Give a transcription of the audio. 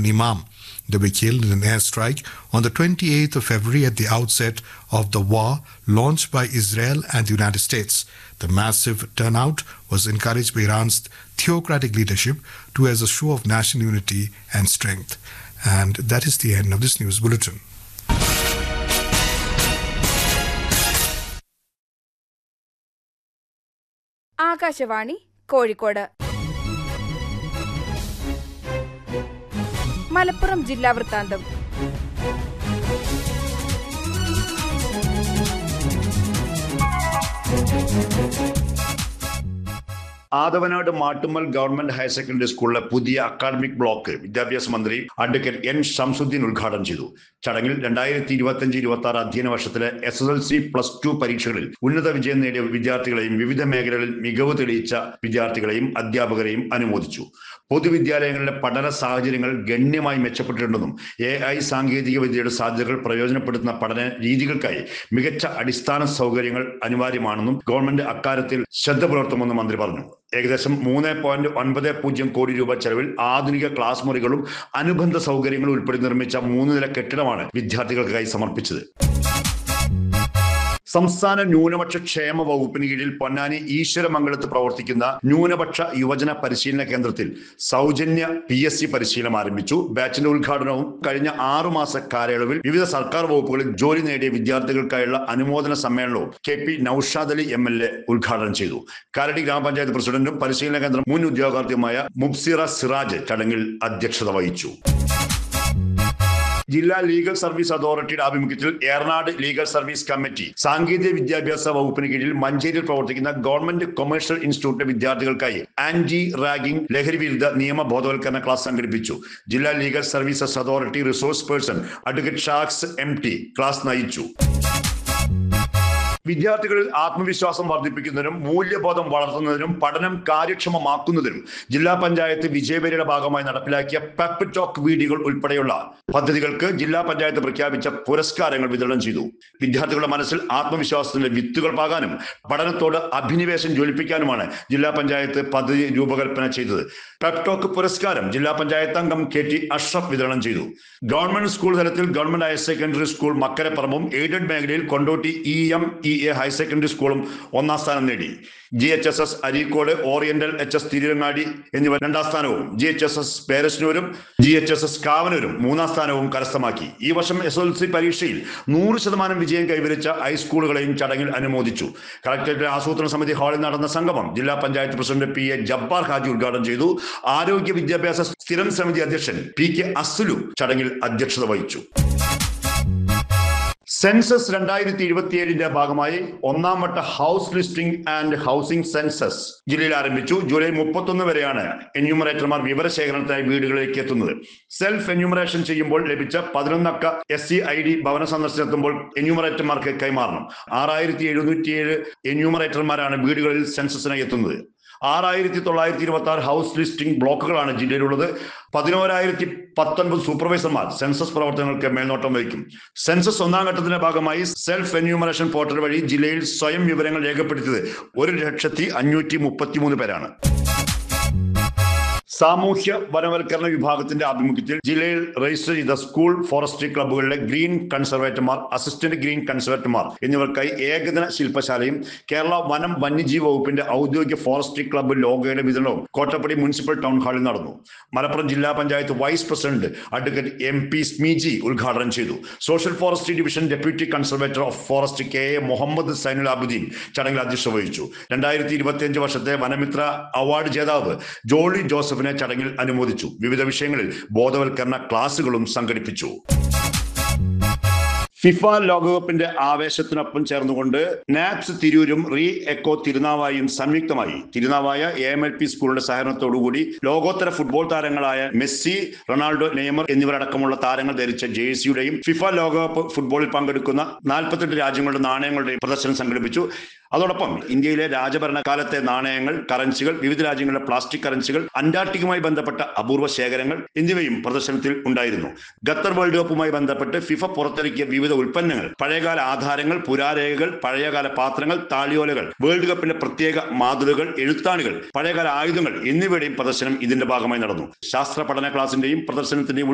an imam. They were killed in an airstrike on the 28th of February at the outset of the war launched by Israel and the United States. The massive turnout was encouraged by Iran's theocratic leadership to as a show of national unity and strength. And that is the end of this news bulletin. Akashvani Kozhikode Malappuram ജില്ലാ വൃത്താന്തം Adavanad Mattummal government higher secondary സ്കൂളിലെ പുതിയ academic block വിദ്യാഭ്യാസ മന്ത്രി advocate N Shamsuddin ഉദ്ഘാടനം ചെയ്തു ചടങ്ങിൽ രണ്ടായിരത്തി ഇരുപത്തി അഞ്ച് ഇരുപത്തി ആറ് അധ്യയന വർഷത്തിലെ S S L C plus two പരീക്ഷകളിൽ ഉന്നത വിജയം നേടിയ വിദ്യാർത്ഥികളെയും വിവിധ മേഖലകളിൽ മികവ് തെളിയിച്ച വിദ്യാർത്ഥികളെയും അധ്യാപകരെയും അനുമോദിച്ചു പൊതുവിദ്യാലയങ്ങളിലെ പഠന സാഹചര്യങ്ങൾ ഗണ്യമായി മെച്ചപ്പെട്ടിട്ടുണ്ടെന്നും എ ഐ സാങ്കേതിക വിദ്യയുടെ സാധ്യതകൾ പ്രയോജനപ്പെടുത്തുന്ന പഠന രീതികൾക്കായി മികച്ച അടിസ്ഥാന സൗകര്യങ്ങൾ അനിവാര്യമാണെന്നും ഗവൺമെന്റ് അക്കാര്യത്തിൽ ശ്രദ്ധ പുലർത്തുമെന്നും മന്ത്രി പറഞ്ഞു ഏകദേശം മൂന്ന് പോയിന്റ് ഒൻപത് പൂജ്യം കോടി രൂപ ചെലവിൽ ആധുനിക ക്ലാസ് മുറികളും അനുബന്ധ സൗകര്യങ്ങളും ഉൾപ്പെടെ നിർമ്മിച്ച മൂന്ന് നില കെട്ടിടമാണ് വിദ്യാർത്ഥികൾക്കായി സമർപ്പിച്ചത് സംസ്ഥാന ന്യൂനപക്ഷ ക്ഷേമ വകുപ്പിന് കീഴിൽ പൊന്നാനി ഈശ്വരമംഗലത്ത് പ്രവർത്തിക്കുന്ന ന്യൂനപക്ഷ യുവജന പരിശീലന കേന്ദ്രത്തിൽ സൗജന്യ പി എസ് സി പരിശീലനം ആരംഭിച്ചു ബാച്ചിന്റെ ഉദ്ഘാടനവും കഴിഞ്ഞ ആറു മാസ കാലയളവിൽ വിവിധ സർക്കാർ വകുപ്പുകളിൽ ജോലി നേടിയ വിദ്യാർത്ഥികൾക്കായുള്ള അനുമോദന സമ്മേളനവും K P Naushad Ali M L A ഉദ്ഘാടനം ചെയ്തു കാരടി ഗ്രാമപഞ്ചായത്ത് പ്രസിഡന്റും പരിശീലന കേന്ദ്രം മുൻ ഉദ്യോഗാർത്ഥിയുമായ മുബ്സിറ സിറാജ് ചടങ്ങിൽ അധ്യക്ഷത വഹിച്ചു ജില്ലാ ലീഗൽ സർവീസ് അതോറിറ്റിയുടെ ആഭിമുഖ്യത്തിൽ ഏറനാട് ലീഗൽ സർവീസ് കമ്മിറ്റി സാങ്കേതിക വിദ്യാഭ്യാസ വകുപ്പിന് കീഴിൽ മഞ്ചേരിയിൽ പ്രവർത്തിക്കുന്ന ഗവൺമെന്റ് കൊമേഴ്ഷ്യൽ ഇൻസ്റ്റിറ്റ്യൂട്ടിലെ വിദ്യാർത്ഥികൾക്കായി ആന്റി റാഗിംഗ് ലഹരി വിരുദ്ധ നിയമ ബോധവൽക്കരണ ക്ലാസ് സംഘടിപ്പിച്ചു ജില്ലാ legal services authority resource person advocate ഷാക്സ് എം ടി ക്ലാസ് നയിച്ചു വിദ്യാർത്ഥികളിൽ ആത്മവിശ്വാസം വർദ്ധിപ്പിക്കുന്നതിനും മൂല്യബോധം വളർത്തുന്നതിനും പഠനം കാര്യക്ഷമമാക്കുന്നതിനും ജില്ലാ പഞ്ചായത്ത് വിജയപേരിയുടെ ഭാഗമായി നടപ്പിലാക്കിയ പെപ്പ് ടോക്ക് വീഡിയോകൾ ഉൾപ്പെടെയുള്ള പദ്ധതികൾക്ക് ജില്ലാ പഞ്ചായത്ത് പ്രഖ്യാപിച്ച പുരസ്കാരങ്ങൾ വിതരണം ചെയ്തു വിദ്യാർത്ഥികളുടെ മനസ്സിൽ ആത്മവിശ്വാസത്തിന്റെ വിത്തുകൾ പാകാനും പഠനത്തോട് അഭിനിവേശം ജ്വലിപ്പിക്കാനുമാണ് ജില്ലാ പഞ്ചായത്ത് പദ്ധതി രൂപകൽപ്പന ചെയ്തത് പെപ്പ് ടോക്ക് പുരസ്കാരം ജില്ലാ പഞ്ചായത്ത് അംഗം കെ ടി അഷ്റഫ് വിതരണം ചെയ്തു ഗവൺമെന്റ് സ്കൂൾ തലത്തിൽ ഗവൺമെന്റ് ഹയർ സെക്കൻഡറി സ്കൂൾ മക്കരപ്പറമ്പും എയ്ഡഡ് മേഖലയിൽ Kondotty E M E A higher secondary സ്കൂളും ഒന്നാം സ്ഥാനം നേടി G H S S Areekode oriental H S Thiruvangadi എന്നിവ രണ്ടാം സ്ഥാനവും ജി എച്ച് എസ് എസ് പേരശ്നൂരും ജി എച്ച് എസ് എസ് കാവനൂരും മൂന്നാം സ്ഥാനവും കരസ്ഥമാക്കി ഈ വർഷം എസ് എൽ സി പരീക്ഷയിൽ നൂറ് ശതമാനം വിജയം കൈവരിച്ച ഹൈസ്കൂളുകളെയും ചടങ്ങിൽ അനുമോദിച്ചു കളക്ടറേറ്റ് ആസൂത്രണ സമിതി ഹാളിൽ നടന്ന സംഗമം ജില്ലാ panchayat president P A Jabbar Haji ഉദ്ഘാടനം ചെയ്തു ആരോഗ്യ വിദ്യാഭ്യാസ സ്ഥിരം സമിതി അധ്യക്ഷൻ പി കെ അസുലു ചടങ്ങിൽ അധ്യക്ഷത വഹിച്ചു സെൻസസ് രണ്ടായിരത്തി ഇരുപത്തിയേഴിന്റെ ഭാഗമായി ഒന്നാം വട്ട house listing and housing census ജില്ലയിൽ ആരംഭിച്ചു ജൂലൈ മുപ്പത്തൊന്ന് വരെയാണ് എന്യൂമറേറ്റർമാർ വിവരശേഖരണത്തിനായി വീടുകളിലേക്ക് എത്തുന്നത് സെൽഫ് എന്യൂമറേഷൻ ചെയ്യുമ്പോൾ ലഭിച്ച പതിനൊന്നക്ക എസ് സി ഐ ഡി ഭവന സന്ദർശനത്തുമ്പോൾ എന്യൂമറേറ്റർമാർക്ക് കൈമാറണം ആറായിരത്തി എഴുന്നൂറ്റിയേഴ് എന്യൂമറേറ്റർമാരാണ് വീടുകളിൽ സെൻസസിനായി എത്തുന്നത് ആറായിരത്തി തൊള്ളായിരത്തി ഇരുപത്തി ആറ് ഹൗസ് ലിസ്റ്റിംഗ് ബ്ലോക്കുകളാണ് ജില്ലയിലുള്ളത് പതിനോരായിരത്തി പത്തൊൻപത് സൂപ്പർവൈസർമാർ സെൻസസ് പ്രവർത്തനങ്ങൾക്ക് മേൽനോട്ടം വഹിക്കും സെൻസസ് ഒന്നാം ഘട്ടത്തിന്റെ ഭാഗമായി സെൽഫ് എന്യൂമറേഷൻ പോർട്ടൽ വഴി ജില്ലയിൽ സ്വയം വിവരങ്ങൾ രേഖപ്പെടുത്തിയത് ഒരു ലക്ഷത്തി അഞ്ഞൂറ്റി മുപ്പത്തിമൂന്ന് പേരാണ് സാമൂഹ്യ വനവൽക്കരണ വിഭാഗത്തിന്റെ ആഭിമുഖ്യത്തിൽ ജില്ലയിൽ രജിസ്റ്റർ ചെയ്ത സ്കൂൾ ഫോറസ്ട്രി ക്ലബ്ബുകളിലെ ഗ്രീൻ കൺസർവേറ്റർമാർ അസിസ്റ്റന്റ് ഗ്രീൻ കൺസർവേറ്റർമാർ എന്നിവർക്കായി ഏകദിന ശില്പശാലയും കേരള വനം വന്യജീവി വകുപ്പിന്റെ ഔദ്യോഗിക ഫോറസ്ട്രി ക്ലബ്ബ് ലോഗോയുടെ വിതരണവും കോട്ടപ്പടി മുനിസിപ്പൽ ടൗൺ ഹാളിൽ നടന്നു മലപ്പുറം ജില്ലാ panchayat vice president advocate M P Smiji ഉദ്ഘാടനം ചെയ്തു social forestry division deputy conservator of forest K A Muhammad Zainul Abuddeen ചടങ്ങിൽ അധ്യക്ഷത വഹിച്ചു രണ്ടായിരത്തി ഇരുപത്തിയഞ്ച് വർഷത്തെ വനമിത്ര അവാർഡ് ജേതാവ് ജോളി ജോസഫിനെ ചടങ്ങിൽ അനുമോദിച്ചു വിവിധ വിഷയങ്ങളിൽ ബോധവൽക്കരണ ക്ലാസുകളും സംഘടിപ്പിച്ചു ഫിഫ ലോകകപ്പിന്റെ ആവേശത്തിനൊപ്പം ചേർന്നുകൊണ്ട് നാപ്സ് തിരൂരും റീ എക്കോ തിരുനാവായും സംയുക്തമായി Tirunavaya A M L P സ്കൂളിന്റെ സഹകരണത്തോടുകൂടി ലോകോത്തര ഫുട്ബോൾ താരങ്ങളായ മെസ്സി റൊണാൾഡോ നെയ്മർ എന്നിവരടക്കമുള്ള താരങ്ങൾ ധരിച്ച ജേഴ്സിയുടെയും ഫിഫ ലോകകപ്പ് ഫുട്ബോളിൽ പങ്കെടുക്കുന്ന നാൽപ്പത്തെട്ട് രാജ്യങ്ങളുടെ നാണയങ്ങളുടെയും പ്രദർശനം സംഘടിപ്പിച്ചു അതോടൊപ്പം ഇന്ത്യയിലെ രാജഭരണകാലത്തെ നാണയങ്ങൾ കറൻസികൾ വിവിധ രാജ്യങ്ങളിലെ പ്ലാസ്റ്റിക് കറൻസികൾ അന്റാർട്ടിക്കുമായി ബന്ധപ്പെട്ട അപൂർവ ശേഖരങ്ങൾ എന്നിവയും പ്രദർശനത്തിൽ ഉണ്ടായിരുന്നു ഖത്തർ വേൾഡ് കപ്പുമായി ബന്ധപ്പെട്ട് ഫിഫ പുറത്തിറക്കിയ വിവിധ ഉൽപ്പന്നങ്ങൾ പഴയകാല ആധാരങ്ങൾ പുരാരേഖകൾ പഴയകാല പാത്രങ്ങൾ താളിയോലകൾ വേൾഡ് കപ്പിന്റെ പ്രത്യേക മാതൃകകൾ എഴുത്താണികൾ പഴയകാല ആയുധങ്ങൾ എന്നിവയുടെയും പ്രദർശനം ഇതിന്റെ ഭാഗമായി നടന്നു ശാസ്ത്ര പഠന ക്ലാസിന്റെയും പ്രദർശനത്തിന്റെയും